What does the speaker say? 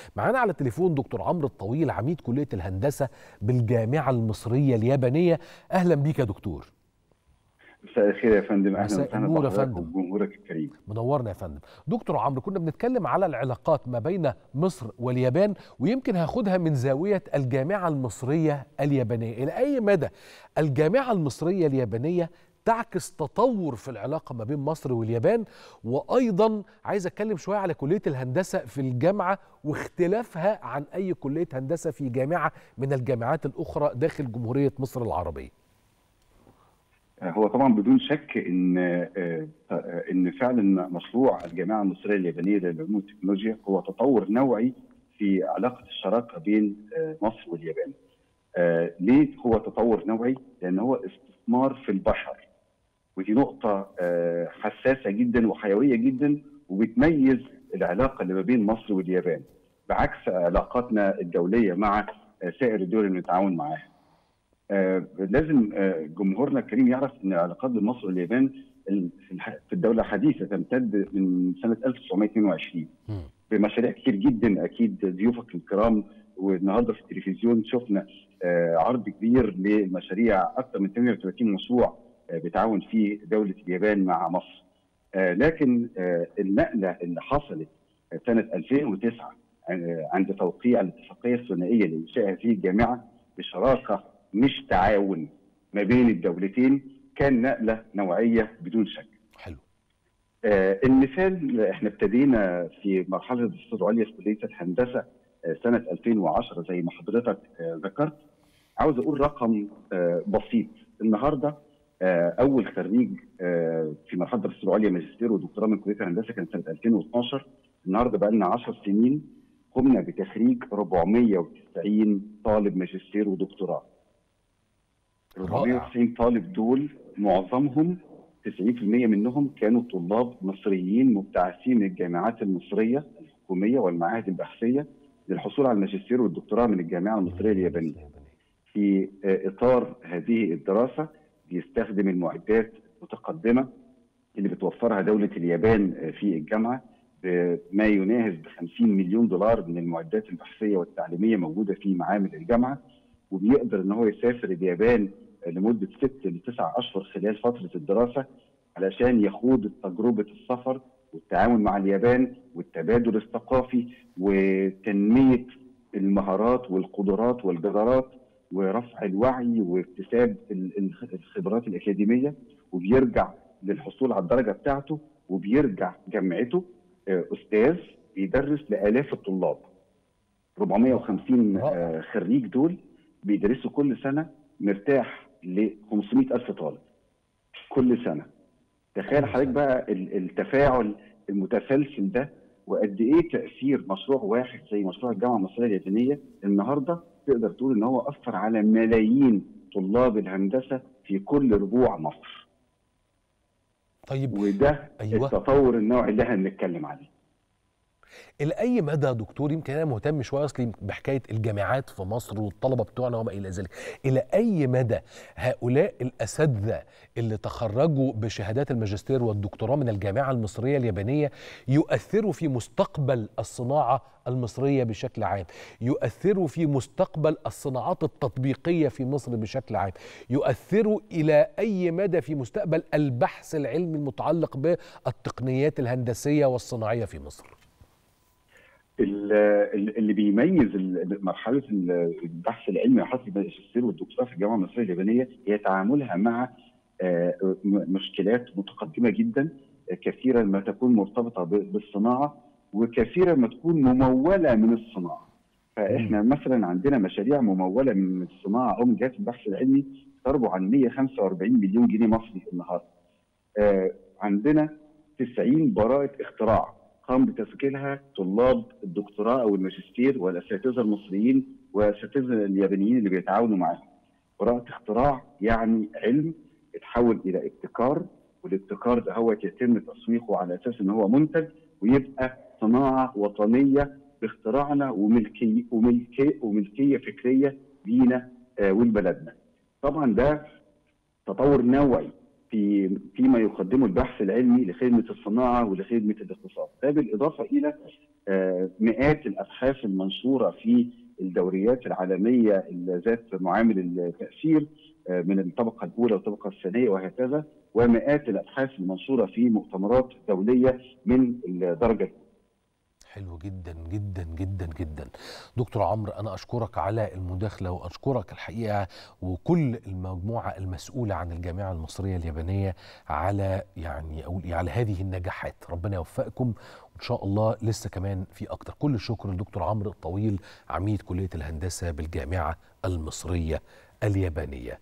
معانا على التليفون دكتور عمرو الطويل عميد كليه الهندسه بالجامعه المصريه اليابانيه اهلا بيك يا دكتور مساء الخير يا فندم اهلا مساء وسهلا النور يا بحضرتك فندم. وبجمهورك الكريم منورنا يا فندم دكتور عمرو كنا بنتكلم على العلاقات ما بين مصر واليابان ويمكن هاخدها من زاويه الجامعه المصريه اليابانيه الى اي مدى الجامعه المصريه اليابانيه تعكس تطور في العلاقه ما بين مصر واليابان وايضا عايز اتكلم شويه على كليه الهندسه في الجامعه واختلافها عن اي كليه هندسه في جامعه من الجامعات الاخرى داخل جمهوريه مصر العربيه هو طبعا بدون شك ان آه، آه، ان فعلا مشروع الجامعه المصريه اليابانيه للعلوم والتكنولوجيا هو تطور نوعي في علاقه الشراكه بين آه، مصر واليابان. آه، ليه هو تطور نوعي؟ لان هو استثمار في البشر ودي نقطه آه، حساسه جدا وحيويه جدا وبتميز العلاقه اللي ما بين مصر واليابان بعكس علاقاتنا الدوليه مع آه، سائر الدول اللي بنتعاون معاها. آه، لازم آه، جمهورنا الكريم يعرف ان العلاقات بين مصر واليابان ال- في الح- في الدوله الحديثه تمتد من سنه 1922 مم. بمشاريع كتير جدا اكيد ضيوفك الكرام والنهارده في التلفزيون شفنا آه، عرض كبير لمشاريع اكثر من 38 مشروع آه، بتعاون فيه دوله اليابان مع مصر. آه، لكن آه، النقله اللي حصلت سنه 2009 آه، عند توقيع الاتفاقيه الثنائيه لانشاء هذه الجامعه بشراكه مش تعاون ما بين الدولتين كان نقله نوعيه بدون شك. حلو آه، المثال احنا ابتدينا في مرحله الدراسات العليا في كليه الهندسه آه، سنه 2010 زي ما حضرتك آه، ذكرت عاوز اقول رقم آه، بسيط النهارده آه، اول خريج آه، في مرحله الدراسات العليا ماجستير ودكتوراه من كليه الهندسه كان سنه 2012 النهارده بقى لنا 10 سنين قمنا بتخريج 490 طالب ماجستير ودكتوراه 490 طالب دول معظمهم 90% منهم كانوا طلاب مصريين مبتعثين من الجامعات المصريه الحكوميه والمعاهد البحثيه للحصول على الماجستير والدكتوراه من الجامعه المصريه اليابانيه. في آه، اطار هذه الدراسه بيستخدم المعدات المتقدمه اللي بتوفرها دوله اليابان آه، في الجامعه بما يناهز ب 50 مليون دولار من المعدات البحثيه والتعليميه موجوده في معامل الجامعه وبيقدر ان هو يسافر اليابان لمده ست لتسع اشهر خلال فتره الدراسه علشان يخوض تجربه السفر والتعاون مع اليابان والتبادل الثقافي وتنميه المهارات والقدرات والجدارات ورفع الوعي واكتساب ال- ال- الخبرات الاكاديميه وبيرجع للحصول على الدرجه بتاعته وبيرجع جامعته آه، استاذ بيدرس لالاف الطلاب 450 آه، خريج دول بيدرسوا كل سنه مرتاح ل 500 الف طالب كل سنه تخيل حضرتك بقى ال- التفاعل المتسلسل ده وقد ايه تاثير مشروع واحد زي مشروع الجامعه المصريه اليابانيه النهارده تقدر تقول ان هو اثر على ملايين طلاب الهندسه في كل ربوع مصر طيب وده أيوة. التطور النوعي اللي احنا بنتكلم عليه الى اي مدى يا دكتور يمكن انا مهتم شويه اصلي بحكايه الجامعات في مصر والطلبه بتوعنا وما الى ذلك الى اي مدى هؤلاء الاساتذه اللي تخرجوا بشهادات الماجستير والدكتوراه من الجامعه المصريه اليابانيه يؤثروا في مستقبل الصناعه المصريه بشكل عام يؤثروا في مستقبل الصناعات التطبيقيه في مصر بشكل عام يؤثروا الى اي مدى في مستقبل البحث العلمي المتعلق بالتقنيات الهندسيه والصناعيه في مصر ال- ال- اللي بيميز ال- مرحله ال- البحث العلمي مرحله الماجستير والدكتوراه في الجامعه المصريه اليابانيه هي تعاملها مع آه، م- مشكلات متقدمه جدا آه، كثيرا ما تكون مرتبطه ب- بالصناعه وكثيرا ما تكون مموله من الصناعه. فاحنا مثلا عندنا مشاريع مموله من الصناعه او من جهات البحث العلمي تربو عن 145 مليون جنيه مصري النهارده. آه، عندنا 90 براءه اختراع قام بتسجيلها طلاب الدكتوراه او الماجستير والاساتذه المصريين والاساتذه اليابانيين اللي بيتعاونوا معاهم. براءه اختراع يعني علم يتحول الى ابتكار والابتكار ده هو يتم تسويقه على اساس ان هو منتج ويبقى صناعه وطنيه باختراعنا وملكيه وملكيه وملكيه فكريه لينا آه، ولبلدنا. طبعا ده تطور نوعي في فيما يقدمه البحث العلمي لخدمه الصناعه ولخدمه الاقتصاد، ده بالاضافه الى آه، مئات الابحاث المنشوره في الدوريات العالميه ذات معامل التاثير آه، من الطبقه الاولى والطبقه الثانيه وهكذا ومئات الابحاث المنشوره في مؤتمرات دوليه من الدرجه الاولى حلو جدا جدا جدا جدا دكتور عمرو انا اشكرك على المداخله واشكرك الحقيقه وكل المجموعه المسؤوله عن الجامعه المصريه اليابانيه على يعني اقول إيه، على هذه النجاحات ربنا يوفقكم وان شاء الله لسه كمان في اكتر كل الشكر للدكتور عمرو الطويل عميد كليه الهندسه بالجامعه المصريه اليابانيه